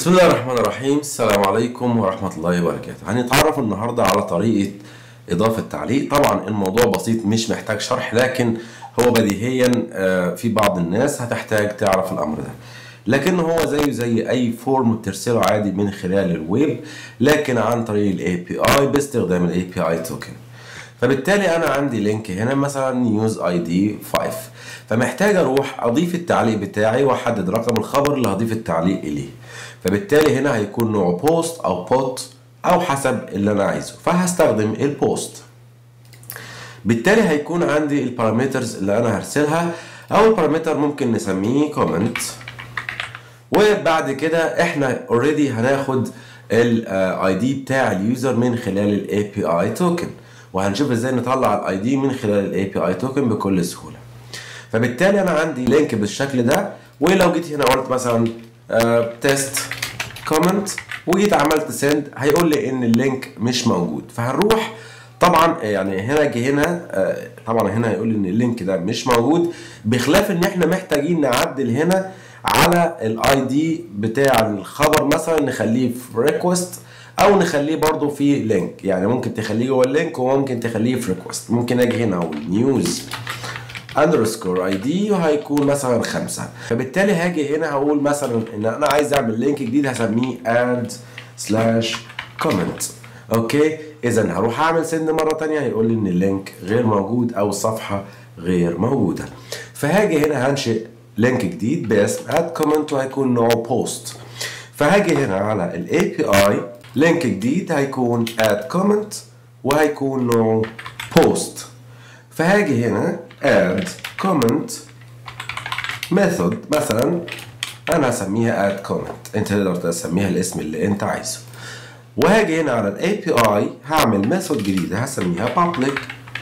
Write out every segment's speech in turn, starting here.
بسم الله الرحمن الرحيم السلام عليكم ورحمة الله وبركاته هنتعرف النهاردة على طريقة إضافة تعليق طبعا الموضوع بسيط مش محتاج شرح لكن هو بديهيا آه، في بعض الناس هتحتاج تعرف الأمر ده لكن هو زيه زي أي فورم بترسله عادي من خلال الويب لكن عن طريق الاي بي اي باستخدام الاي بي اي توكن فبالتالي انا عندي لينك هنا مثلا نيوز اي دي 5 فمحتاج اروح اضيف التعليق بتاعي واحدد رقم الخبر اللي هضيف التعليق اليه فبالتالي هنا هيكون نوع بوست او بوت او حسب اللي انا عايزه فهستخدم البوست بالتالي هيكون عندي البارامترز اللي انا هرسلها اول بارامتر ممكن نسميه كومنت وبعد كده احنا اوريدي هناخد الاي دي بتاع اليوزر من خلال الاي بي اي توكن وهنشوف ازاي نطلع الاي دي من خلال الاي بي اي توكن بكل سهوله فبالتالي انا عندي لينك بالشكل ده ولو جيت هنا قلت مثلا تيست كومنت وجيت عملت سند هيقول لي ان اللينك مش موجود فهنروح طبعا يعني هنا جه هنا آه، طبعا هنا هيقول لي ان اللينك ده مش موجود بخلاف ان احنا محتاجين نعدل هنا على الاي دي بتاع الخبر مثلا نخليه في ريكوست او نخليه برضو في لينك يعني ممكن تخليه جوه اللينك وممكن تخليه في ريكوست ممكن اجي هنا اقول نيوز اندرسكور اي دي وهيكون مثلا خمسة فبالتالي هاجي هنا هقول مثلا ان انا عايز اعمل لينك جديد هسميه اد سلاش كومنت اوكي اذا هروح اعمل سند مره تانية هيقول لي ان اللينك غير موجود او الصفحه غير موجوده فهاجي هنا هنشئ لينك جديد باسم اد كومنت وهيكون نوعه بوست فهاجي هنا على الاي بي اي لينك جديد هيكون اد كومنت وهيكون نوعه بوست فهاجي هنا add comment method مثلا انا هسميها add comment انت تقدر تسميها الاسم اللي انت عايزه وهاجي هنا على الاي بي اي هعمل ميثود جديده هسميها public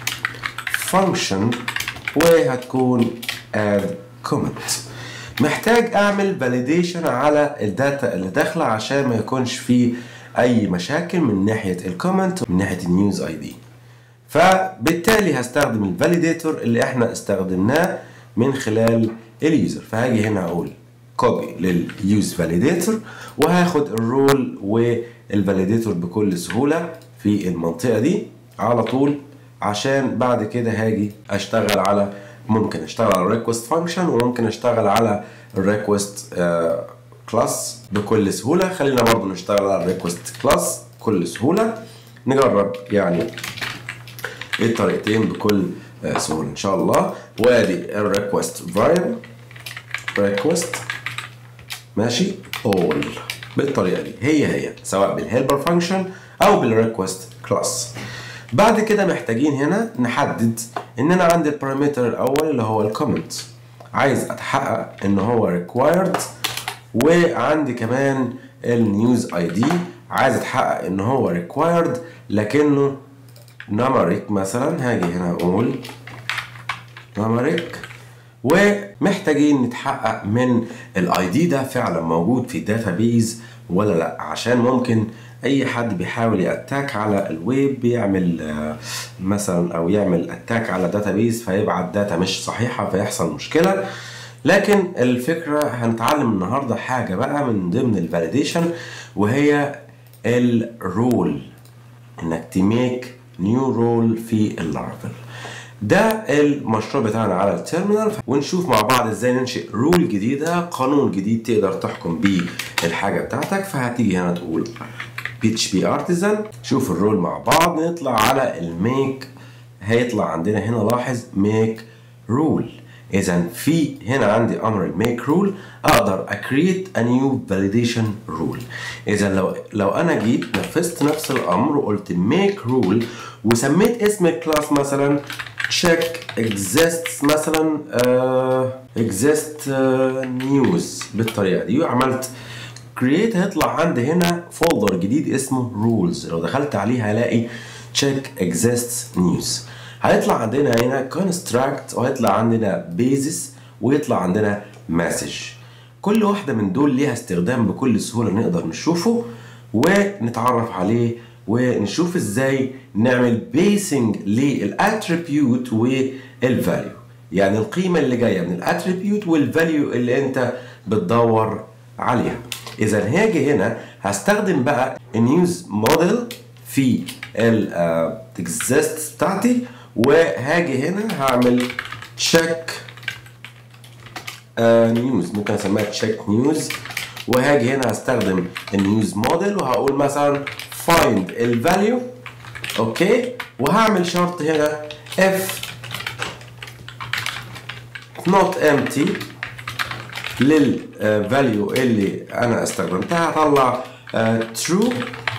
function وهتكون add comment محتاج اعمل validation على الداتا اللي داخله عشان ما يكونش فيه اي مشاكل من ناحيه الكومنت من ناحيه النيوز اي دي فبالتالي هستخدم الفاليديتور اللي احنا استخدمناه من خلال اليوزر فهاجي هنا اقول كوبي لليوز فاليديتور وهاخد الرول والفاليديتور بكل سهوله في المنطقه دي على طول عشان بعد كده هاجي اشتغل على ممكن اشتغل على الريكوست فانكشن وممكن اشتغل على الريكوست كلاس بكل سهوله خلينا برضو نشتغل على الريكوست كلاس بكل سهوله نجرب يعني الطريقتين بكل آه، سهوله ان شاء الله وادي الريكوست فايل ريكوست ماشي اول بالطريقه دي هي هي سواء بالهيلبر فانكشن او بالريكوست كلاس بعد كده محتاجين هنا نحدد ان انا عندي البارامتر الاول اللي هو الكومنت عايز اتحقق ان هو required وعندي كمان النيوز اي دي عايز اتحقق ان هو required لكنه نمرك مثلا هاجي هنا اقول نمرك ومحتاجين نتحقق من الاي دي ده فعلا موجود في الداتابيز ولا لا عشان ممكن اي حد بيحاول ياتاك على الويب بيعمل آه، مثلا او يعمل اتاك على داتابيز فيبعت داتا مش صحيحه فيحصل مشكله لكن الفكره هنتعلم النهارده حاجه بقى من ضمن الفاليديشن وهي الرول انك تميك نيو رول في اللارفل ده المشروع بتاعنا على التيرمينال ونشوف مع بعض ازاي ننشئ رول جديده قانون جديد تقدر تحكم بيه الحاجه بتاعتك فهتيجي هنا تقول بي اتش بي ارتزان شوف الرول مع بعض نطلع على الميك هيطلع عندنا هنا لاحظ ميك رول اذا في هنا عندي امر الميك رول اقدر اكريت ا نيو فاليديشن رول اذا لو لو انا جيت نفذت نفس الامر وقلت ميك رول وسميت اسم الكلاس مثلا check exists مثلا uh, exist uh, news بالطريقه دي وعملت create هيطلع عندي هنا فولدر جديد اسمه rules لو دخلت عليه هلاقي check exists news هيطلع عندنا هنا construct وهيطلع عندنا basis ويطلع عندنا message كل واحدة من دول ليها استخدام بكل سهولة نقدر نشوفه ونتعرف عليه ونشوف ازاي نعمل بيسنج للاتريبيوت والفاليو يعني القيمة اللي جاية من الاتريبيوت والفاليو اللي انت بتدور عليها اذا هاجي هنا هستخدم بقى النيوز موديل في الاكزيست بتاعتي وهاجي هنا هعمل تشيك نيوز ممكن اسميها تشيك نيوز وهاجي هنا هستخدم النيوز موديل وهقول مثلا find الفاليو اوكي وهعمل شرط هنا if not empty للفاليو اللي انا استخدمتها هطلع true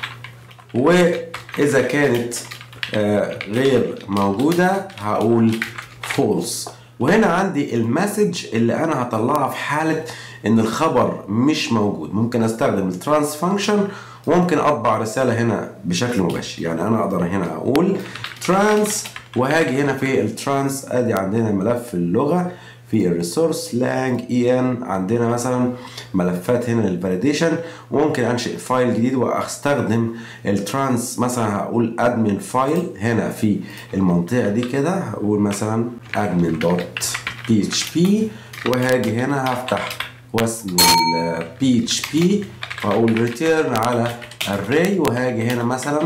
واذا كانت غير موجوده هقول false وهنا عندي المسج اللي انا هطلعها في حاله ان الخبر مش موجود ممكن استخدم الترانس فانكشن وممكن اطبع رساله هنا بشكل مباشر يعني انا اقدر هنا اقول ترانس وهاجي هنا في الترانس ادي عندنا ملف اللغه في الريسورس لانج اي ان عندنا مثلا ملفات هنا للفاليديشن وممكن انشئ فايل جديد واستخدم الترانس مثلا هقول ادمن فايل هنا في المنطقه دي كده هقول مثلا admin دوت بي اتش بي وهاجي هنا هفتح واسم البي اتش بي واقول ريتيرن على array وهاجي هنا مثلا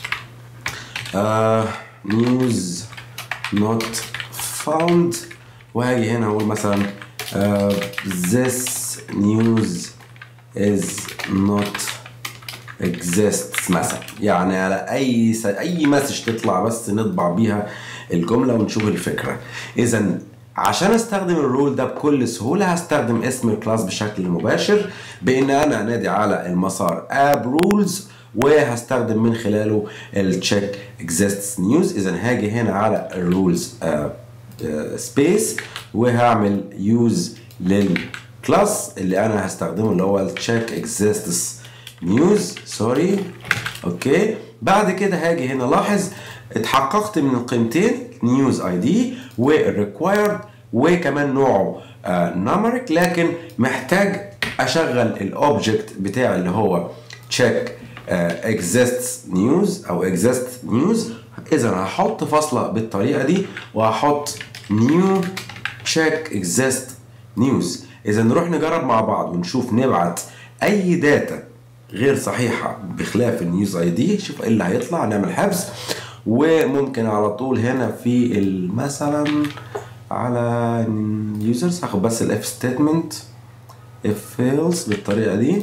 نيوز نوت فاوند وهاجي هنا اقول مثلا uh, this news is not exists مثلا يعني على اي س... اي مسج تطلع بس نطبع بيها الجمله ونشوف الفكره اذا عشان استخدم الرول ده بكل سهوله هستخدم اسم الكلاس بشكل مباشر بان انا انادي على المسار اب رولز وهستخدم من خلاله التشيك exists نيوز اذا هاجي هنا على الرولز سبيس وهعمل يوز للكلاس اللي انا هستخدمه اللي هو التشيك exists نيوز سوري اوكي بعد كده هاجي هنا لاحظ اتحققت من القيمتين نيوز اي دي والريكوايرد وكمان نوعه نمرك لكن محتاج اشغل الاوبجكت بتاعي اللي هو تشيك exists نيوز او exist نيوز اذا هحط فاصله بالطريقه دي وهحط new check exist news اذا نروح نجرب مع بعض ونشوف نبعت اي داتا غير صحيحه بخلاف النيوز اي دي شوف ايه اللي هيطلع نعمل حفظ وممكن على طول هنا في مثلا على users هاخد بس الاف ستيتمنت if fails بالطريقه دي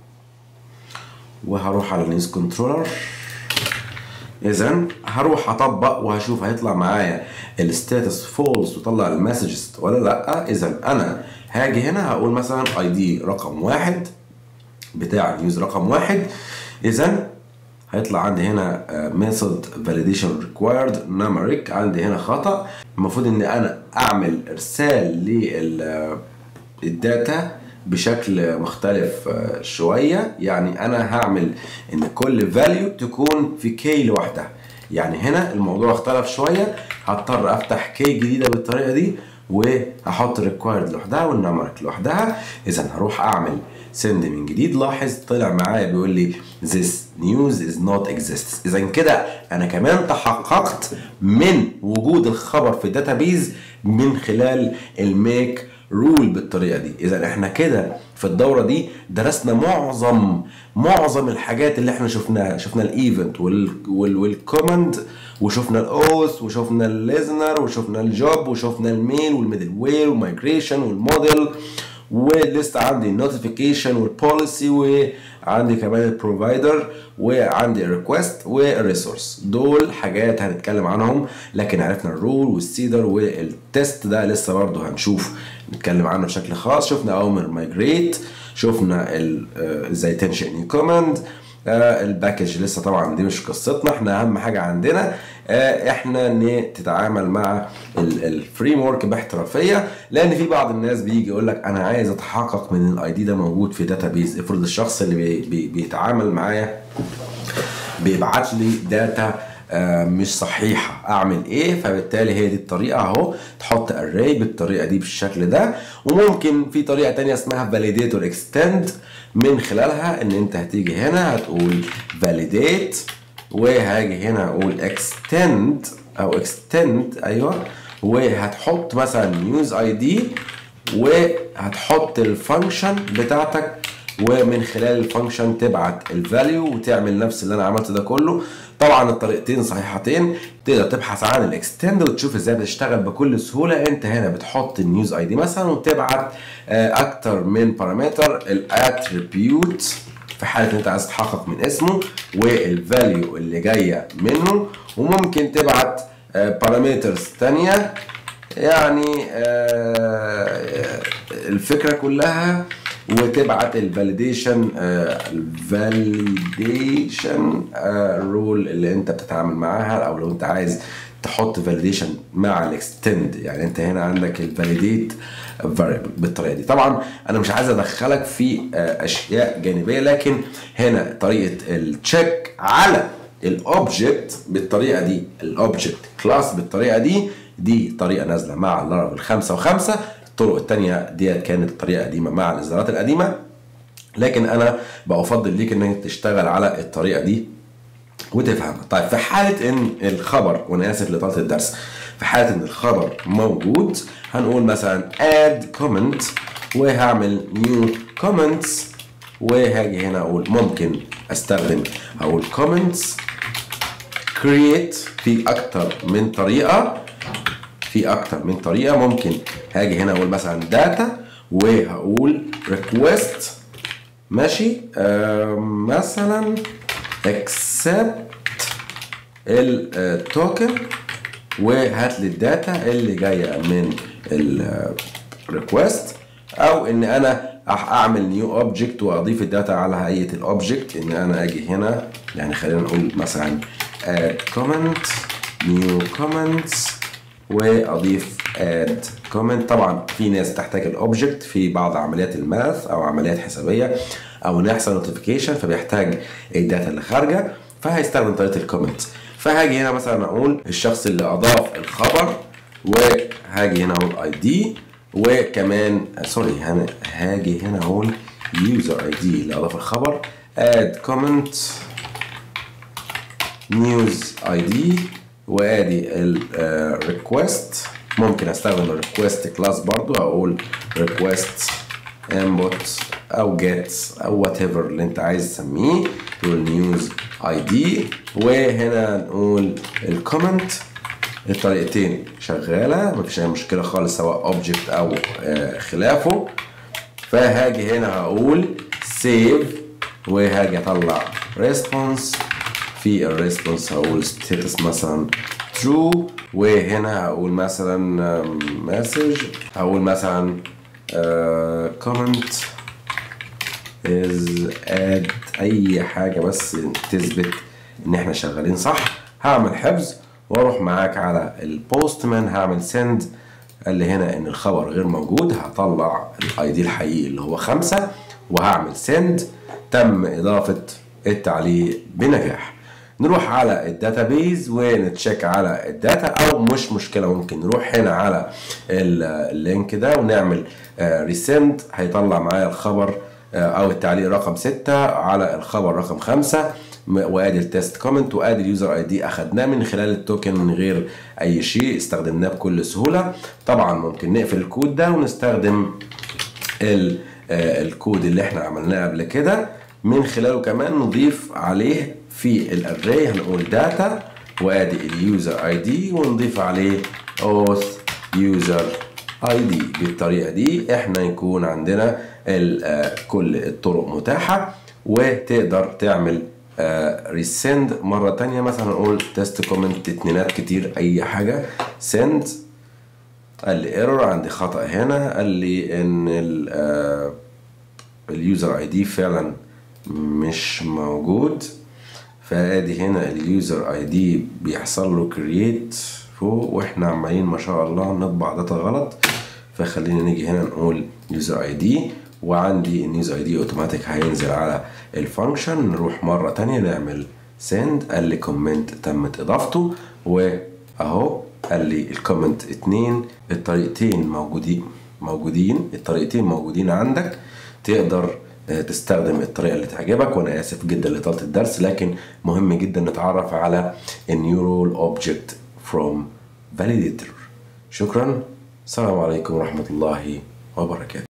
وهروح على النيوز كنترولر اذا هروح اطبق وهشوف هيطلع معايا الستاتس فولس وطلع المسجز ولا لا اذا انا هاجي هنا هقول مثلا اي دي رقم واحد بتاع اليوز رقم واحد اذا هيطلع عندي هنا ميثود فاليديشن ريكوايرد نمريك عندي هنا خطا المفروض ان انا اعمل ارسال للداتا بشكل مختلف شويه يعني انا هعمل ان كل فاليو تكون في كي لوحدها يعني هنا الموضوع اختلف شويه هضطر افتح كي جديده بالطريقه دي وهحط ريكوايرد لوحدها والنمرك لوحدها اذا هروح اعمل سند من جديد لاحظ طلع معايا بيقول لي this news is not exists اذا كده انا كمان تحققت من وجود الخبر في الداتابيز من خلال الميك رول بالطريقه دي اذا احنا كده في الدوره دي درسنا معظم معظم الحاجات اللي احنا شفناها شفنا الايفنت والكوماند وشفنا الاوث وشفنا الليزنر وشفنا الجوب وشفنا الميل والميدل وير والمايجريشن والموديل ولسه عندي النوتيفيكيشن والبوليسي وعندي كمان البروفايدر وعندي الريكوست والريسورس دول حاجات هنتكلم عنهم لكن عرفنا الرول والسيدر والتست ده لسه برضه هنشوف نتكلم عنه بشكل خاص شفنا اوامر مايجريت شفنا ازاي تنشئ نيو كوماند الباكج لسه طبعا دي مش قصتنا احنا اهم حاجه عندنا احنا ان تتعامل مع الفريم ورك باحترافيه لان في بعض الناس بيجي يقول لك انا عايز اتحقق من الاي دي ده موجود في داتابيز افرض الشخص اللي بي بي بيتعامل معايا بيبعت لي داتا مش صحيحه اعمل ايه فبالتالي هي دي الطريقه اهو تحط اري بالطريقه دي بالشكل ده وممكن في طريقه تانية اسمها فاليديتور اكستند من خلالها ان انت هتيجي هنا هتقول validate وهاجي هنا اقول extend او extend ايوه وهتحط مثلا use id وهتحط الفانكشن بتاعتك ومن خلال الفانكشن تبعت الفاليو وتعمل نفس اللي انا عملته ده كله طبعا الطريقتين صحيحتين تقدر تبحث عن الاكستند وتشوف ازاي بتشتغل بكل سهوله انت هنا بتحط النيوز اي دي مثلا وتبعت اكتر من بارامتر الاتريبيوت في حاله ان انت عايز تحقق من اسمه والفاليو اللي جايه منه وممكن تبعت بارامترز ثانيه يعني الفكره كلها وتبعت الفاليديشن الفاليديشن رول اللي انت بتتعامل معاها او لو انت عايز تحط فاليديشن مع الاكستند يعني انت هنا عندك الفاليديت فاريبل بالطريقه دي طبعا انا مش عايز ادخلك في اشياء جانبيه لكن هنا طريقه التشيك على الاوبجكت بالطريقه دي الاوبجكت كلاس بالطريقه دي دي طريقه نازله مع اللارافيل 5 و5 الطرق الثانيه ديت كانت الطريقه قديمه مع الاصدارات القديمه لكن انا بفضل ليك انك تشتغل على الطريقه دي وتفهمها طيب في حاله ان الخبر وانا اسف لطاله الدرس في حاله ان الخبر موجود هنقول مثلا add comment وهعمل new comments وهاجي هنا اقول ممكن استخدم هقول comments create في اكتر من طريقه في اكتر من طريقه ممكن هاجي هنا اقول مثلا داتا وهقول request ماشي آه مثلا accept التوكن وهات لي الداتا اللي جايه من الريكوست او ان انا اعمل نيو اوبجكت واضيف الداتا على هيئه الاوبجكت ان انا اجي هنا يعني خلينا نقول مثلا add comment new comments واضيف اد كومنت طبعا في ناس تحتاج الاوبجكت في بعض عمليات الماث او عمليات حسابيه او ان يحصل نوتيفيكيشن فبيحتاج الداتا اللي خارجه فهيستخدم طريقه الكومنت فهاجي هنا مثلا اقول الشخص اللي اضاف الخبر وهاجي هنا اقول اي دي وكمان سوري هنا هاجي هنا اقول يوزر اي دي اللي اضاف الخبر اد كومنت نيوز اي دي وادي الريكوست ممكن استخدم الريكوست كلاس برضو اقول ريكوست انبوت او جيت او وات ايفر اللي انت عايز تسميه تقول نيوز اي دي وهنا نقول الكومنت الطريقتين شغاله مفيش اي مشكله خالص سواء اوبجكت او خلافه فهاجي هنا هقول سيف وهاجي اطلع ريسبونس في الريسبونس هقول ستاتس مثلا true وهنا هقول مثلا مسج هقول مثلا comment is add اي حاجه بس تثبت ان احنا شغالين صح هعمل حفظ واروح معاك على البوستمان هعمل send قال لي هنا ان الخبر غير موجود هطلع الاي دي الحقيقي اللي هو خمسة وهعمل send تم اضافه التعليق بنجاح نروح على الداتابيز ونتشيك على الداتا او مش مشكله ممكن نروح هنا على اللينك ده ونعمل ريسند هيطلع معايا الخبر او التعليق رقم 6 على الخبر رقم 5 وادي التست كومنت وادي اليوزر اي دي اخدناه من خلال التوكن من غير اي شيء استخدمناه بكل سهوله طبعا ممكن نقفل الكود ده ونستخدم الكود اللي احنا عملناه قبل كده من خلاله كمان نضيف عليه في الاري هنقول داتا وادي اليوزر اي دي ونضيف عليه اوث يوزر اي دي بالطريقه دي احنا يكون عندنا كل الطرق متاحه وتقدر تعمل ريسند مره تانية مثلا نقول تيست كومنت اتنينات كتير اي حاجه سند قال لي ايرور عندي خطا هنا قال لي ان اليوزر اي دي فعلا مش موجود فادي هنا اليوزر اي دي بيحصل له كرييت فوق واحنا عمالين ما شاء الله نطبع داتا غلط فخلينا نيجي هنا نقول يوزر اي دي وعندي اليوزر اي دي اوتوماتيك هينزل على الفانكشن نروح مره تانية نعمل سند قال لي كومنت تمت اضافته واهو قال لي الكومنت اتنين الطريقتين موجودين موجودين الطريقتين موجودين عندك تقدر تستخدم الطريقه اللي تعجبك وانا اسف جدا لطاله الدرس لكن مهم جدا نتعرف على النيورال اوبجكت فروم فاليديتور شكرا السلام عليكم ورحمه الله وبركاته